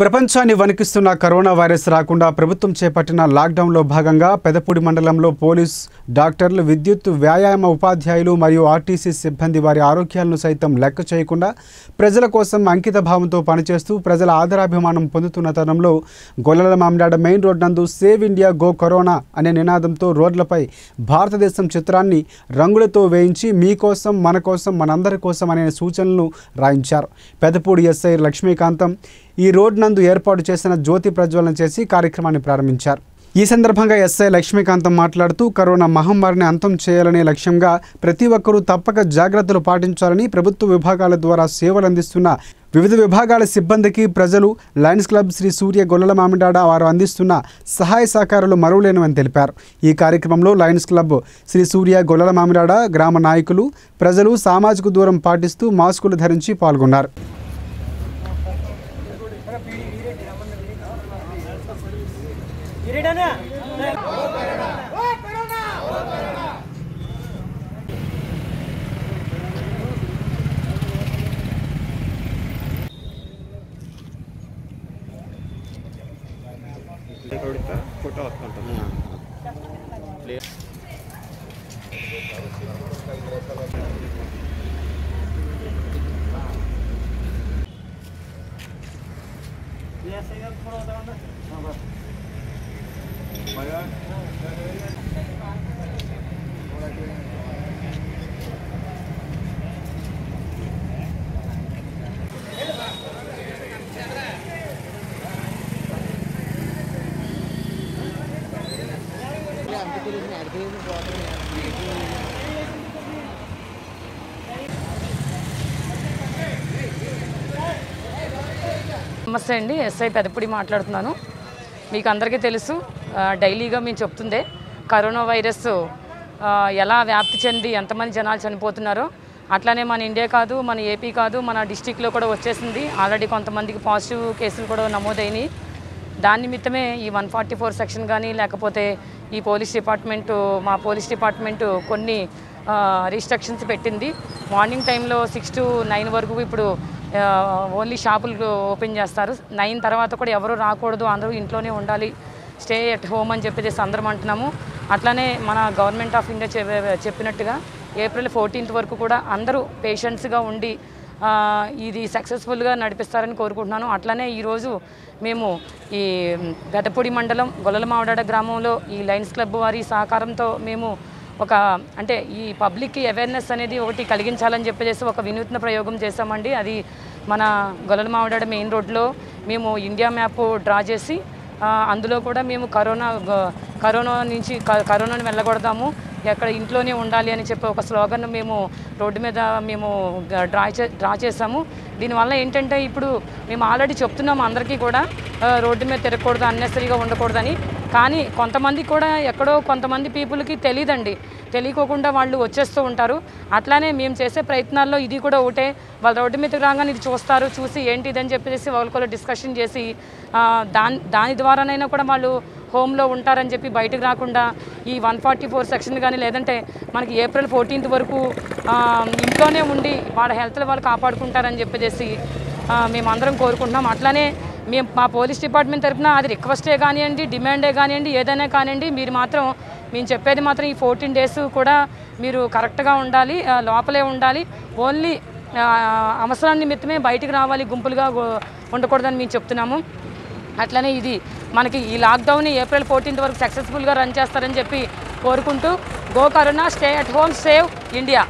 ప్రపంచాన్ని వణికిస్తున్న corona virus రాకుండా ప్రభుత్వం చేపట్టిన లాక్డౌన్లో భాగంగా పెదపూడి మండలంలో పోలీస్ డాక్టర్లు విద్యుత్ వ్యాయామ ఉపాధ్యాయులు మరియు ఆర్టీసీ సిబ్బంది వారి ఆరోగ్యాలను సైతం లెక్క చేయకుండా ప్రజల కోసం అంకిత భావంతో పనిచేస్తూ ప్రజల ఆదరాభిమానం పొందుతున్న తరుణంలో గొల్లల మామిడాడ మెయిన్ రోడ్ నందు సేవ్ ఇండియా గో కరోనా అనే నినాదంతో రోడ్లపై భారతదేశం చిత్రాన్ని రంగులతో వేయించి మీకోసం మన కోసం మనందరి కోసం అనే సూచనలను రాయించారు పెదపూడి ఎస్ఐ లక్ష్మీకాంతం ఈ రోడ్ నందు ఏర్పాటు చేసిన జ్యోతి ప్రజ్వలన చేసి కార్యక్రమాన్ని ప్రారంభించారు ఈ సందర్భంగా ఎస్ఐ లక్ష్మీకాంతం మాట్లాడుతూ కరోనా మహమ్మారిని అంతం చేయాలనే లక్ష్యంగా ప్రతి ఒక్కరూ తప్పక జాగ్రత్తలు పాటించాలని ప్రభుత్వ విభాగాల ద్వారా సేవలు అందిస్తున్న వివిధ విభాగాల సిబ్బందికి ప్రజలు లయన్స్ క్లబ్ శ్రీ సూర్య గొల్లల మామిడాడ వారు అందిస్తున్న సహాయ సహకారాలు మరువలేనివని తెలిపారు ఈ కార్యక్రమంలో లయన్స్ క్లబ్ శ్రీ సూర్య గొల్లల మామిడాడ గ్రామ నాయకులు ప్రజలు సామాజిక దూరం పాటిస్తూ మాస్కులు ధరించి పాల్గొన్నారు కిరీటనా ఫోటో వస్తుంటుంది నమస్తే అండి ఎస్ఐ పెదపుడి మాట్లాడుతున్నాను మీకు అందరికీ తెలుసు ఆ, డైలీగా మేము చెప్తుందే కరోనా వైరస్ ఆ, ఎలా వ్యాప్తి చెంది ఎంతమంది జనాలు చనిపోతున్నారో అట్లానే మన ఇండియా కాదు మన ఏపీ కాదు మన డిస్టిక్లో కూడా వచ్చేసింది ఆల్రెడీ కొంతమందికి పాజిటివ్ కేసులు కూడా నమోదైనవి దాని నిమిత్తమే ఈ వన్ ఫార్టీ ఫోర్ సెక్షన్ కానీ లేకపోతే ఈ పోలీస్ డిపార్ట్మెంటు మా పోలీస్ డిపార్ట్మెంటు కొన్ని రిస్ట్రిక్షన్స్ పెట్టింది మార్నింగ్ టైంలో సిక్స్ టు నైన్ వరకు ఇప్పుడు ఆ, ఓన్లీ షాపులు ఓపెన్ చేస్తారు నైన్ తర్వాత కూడా ఎవరు రాకూడదు అందరూ ఇంట్లోనే ఉండాలి స్టే ఎట్ హోమ్ అని చెప్పేసి అందరం అంటున్నాము అట్లానే మన గవర్నమెంట్ ఆఫ్ ఇండియా చె- చెప్పినట్టుగా ఏప్రిల్ ఫోర్టీన్త్ వరకు కూడా అందరూ పేషెంట్స్గా ఉండి ఆ, ఇది సక్సెస్ఫుల్గా నడిపిస్తారని కోరుకుంటున్నాను అట్లానే ఈరోజు మేము ఈ పెదపూడి మండలం గొల్లల మావడాడ గ్రామంలో ఈ లయన్స్ క్లబ్ వారి సహకారంతో మేము ఒక అంటే ఈ పబ్లిక్కి అవేర్నెస్ అనేది ఒకటి కలిగించాలని చెప్పేసి ఒక వినూత్న ప్రయోగం చేశామండి అది మన గొల్లల మావడాడ మెయిన్ రోడ్లో మేము ఇండియా మ్యాప్ డ్రా చేసి ఆ, అందులో కూడా మేము కరోనా గ- కరోనా నుంచి క- కరోనాని వెళ్ళగొడదాము ఎక్కడ ఇంట్లోనే ఉండాలి అని చెప్పి ఒక స్లోగన్ మేము రోడ్డు మీద మేము గ- డ్రా చే డ్రా చేసాము దీనివల్ల ఏంటంటే ఇప్పుడు మేము ఆల్రెడీ చెప్తున్నాము అందరికీ కూడా ఆ, రోడ్డు మీద తిరగకూడదు అన్నెసరీగా ఉండకూడదని కానీ కొంతమంది కూడా ఎక్కడో కొంతమంది పీపుల్కి తెలియదండి తెలియకోకుండా వాళ్ళు వచ్చేస్తూ ఉంటారు అట్లానే మేము చేసే ప్రయత్నాల్లో ఇది కూడా ఒకటే వాళ్ళ రోడ్డు మీదకి రాగానే ఇది చూస్తారు చూసి ఏంటి ఇదని చెప్పేసి వాళ్ళతో డిస్కషన్ చేసి ఆ, దాని దాని ద్వారానైనా కూడా వాళ్ళు హోమ్లో ఉంటారని చెప్పి బయటకు రాకుండా ఈ వన్ ఫార్టీ ఫోర్ సెక్షన్ కానీ లేదంటే మనకి ఏప్రిల్ ఫోర్టీన్త్ వరకు ఆ, ఇంట్లోనే ఉండి వాళ్ళ హెల్త్ వాళ్ళు కాపాడుకుంటారని చెప్పేసి ఆ, మేమందరం కోరుకుంటున్నాం అట్లానే మేము మా పోలీస్ డిపార్ట్మెంట్ తరఫున అది రిక్వెస్టే కానివ్వండి డిమాండే కానివ్వండి ఏదైనా కానివ్వండి మీరు మాత్రం మేము చెప్పేది మాత్రం ఈ ఫోర్టీన్ డేస్ కూడా మీరు కరెక్ట్గా ఉండాలి ఆ, లోపలే ఉండాలి ఓన్లీ ఆ, అవసరం నిమిత్తమే బయటికి రావాలి గుంపులుగా గో- ఉండకూడదని మేము చెప్తున్నాము అట్లనే ఇది మనకి ఈ లాక్డౌన్ ఏప్రిల్ ఫోర్టీన్త్ వరకు సక్సెస్ఫుల్గా రన్ చేస్తారని చెప్పి కోరుకుంటూ go corona stay at home save India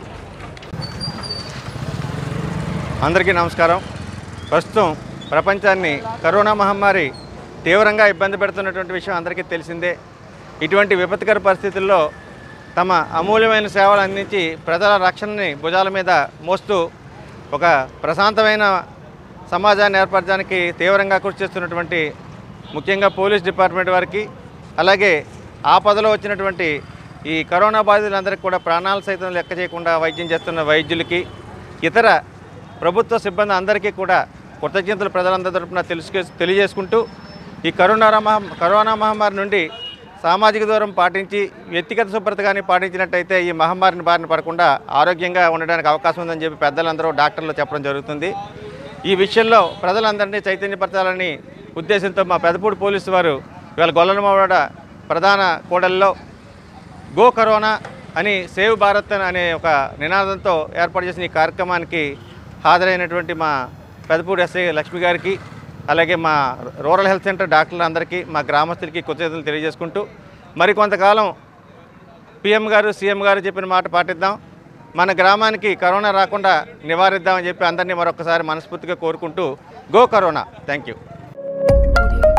అందరికీ నమస్కారం ప్రస్తుతం ప్రపంచాన్ని కరోనా మహమ్మారి తీవ్రంగా ఇబ్బంది పెడుతున్నటువంటి విషయం అందరికీ తెలిసిందే ఇటువంటి విపత్కర పరిస్థితుల్లో తమ అమూల్యమైన సేవలు అందించి ప్రజల రక్షణని భుజాల మీద మోస్తూ ఒక ప్రశాంతమైన సమాజాన్ని ఏర్పరచడానికి తీవ్రంగా కృషి చేస్తున్నటువంటి ముఖ్యంగా పోలీస్ డిపార్ట్మెంట్ వారికి అలాగే ఆపదలో వచ్చినటువంటి ఈ కరోనా బాధితులందరికీ కూడా ప్రాణాలు సైతం లెక్క చేయకుండా వైద్యం చేస్తున్న వైద్యులకి ఇతర ప్రభుత్వ సిబ్బంది అందరికీ కూడా కృతజ్ఞతలు ప్రజలందరి తరపున తెలుసుకే తెలియజేసుకుంటూ ఈ కరోనా మహా కరోనా మహమ్మారి నుండి సామాజిక దూరం పాటించి వ్యక్తిగత శుభ్రత కానీ పాటించినట్టయితే ఈ మహమ్మారిని బారిన పడకుండా ఆరోగ్యంగా ఉండడానికి అవకాశం ఉందని చెప్పి పెద్దలందరూ డాక్టర్లు చెప్పడం జరుగుతుంది ఈ విషయంలో ప్రజలందరినీ చైతన్యపరచాలని ఉద్దేశంతో మా పెదపూడి పోలీసు వారు ఇవాళ గొల్లనమవాడ ప్రధాన కూడలిలో గో కరోనా అని సేవ్ భారత్ అనే ఒక నినాదంతో ఏర్పాటు చేసిన ఈ కార్యక్రమానికి హాజరైనటువంటి మా పెదపూడి ఎస్ఐ లక్ష్మి గారికి అలాగే మా రూరల్ హెల్త్ సెంటర్ డాక్టర్లందరికీ మా గ్రామస్తులకి కృతజ్ఞతలు తెలియజేసుకుంటూ మరి కొంతకాలం పిఎం గారు సీఎం గారు చెప్పిన మాట పాటిద్దాం మన గ్రామానికి కరోనా రాకుండా నివారిద్దామని చెప్పి అందరినీ మరొకసారి మనస్ఫూర్తిగా కోరుకుంటూ go corona thank you Audio